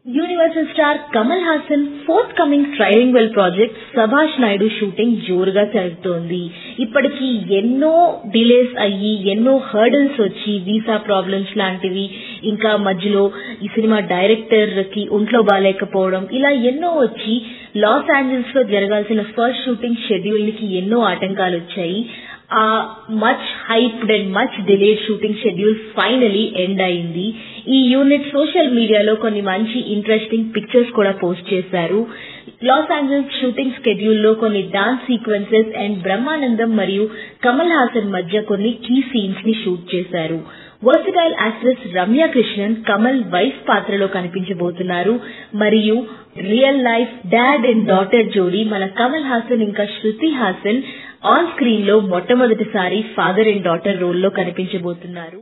universal star Kamal Haasan forthcoming trilingual project Sabhash Naidu shooting జోరుగా జరుగుతోంది ఇప్పటికీ ఎన్నో డిలేస్ అయ్యి ఎన్నో హర్డల్స్ వచ్చి వీసా ప్రాబ్లమ్స్ లాంటివి ఇంకా మధ్యలో ఈ సినిమా డైరెక్టర్ కి ఒంట్లో బాగాలేకపోవడం ఇలా ఎన్నో వచ్చి లాస్ ఏంజల్స్ లో జరగాల్సిన ఫస్ట్ షూటింగ్ షెడ్యూల్ కి ఎన్నో ఆటంకాలు వచ్చాయి ఆ much hyped and much delayed shooting schedule finally end అయింది ఈ యూనిట్ సోషల్ మీడియాలో కొన్ని మంచి ఇంట్రెస్టింగ్ పిక్చర్స్ కూడా పోస్ట్ చేశారు లాస్ ఏంజల్స్ షూటింగ్ స్కెడ్యూల్ లో కొన్ని డాన్స్ సీక్వెన్సెస్ అండ్ బ్రహ్మానందం మరియు కమల్ హాసన్ మధ్య కొన్ని కీ సీన్స్ ని షూట్ చేశారు versatile actress Ramya Krishnan Kamal wife పాత్రలో కనిపించబోతున్నారు మరియు real life dad and daughter జోడీ మన కమల్ హాసన్ ఇంకా శృతి హాసన్ ఆన్ స్క్రీన్ లో మొట్టమొదటిసారి ఫాదర్ అండ్ డాటర్ రోల్ లో కనిపించబోతున్నారు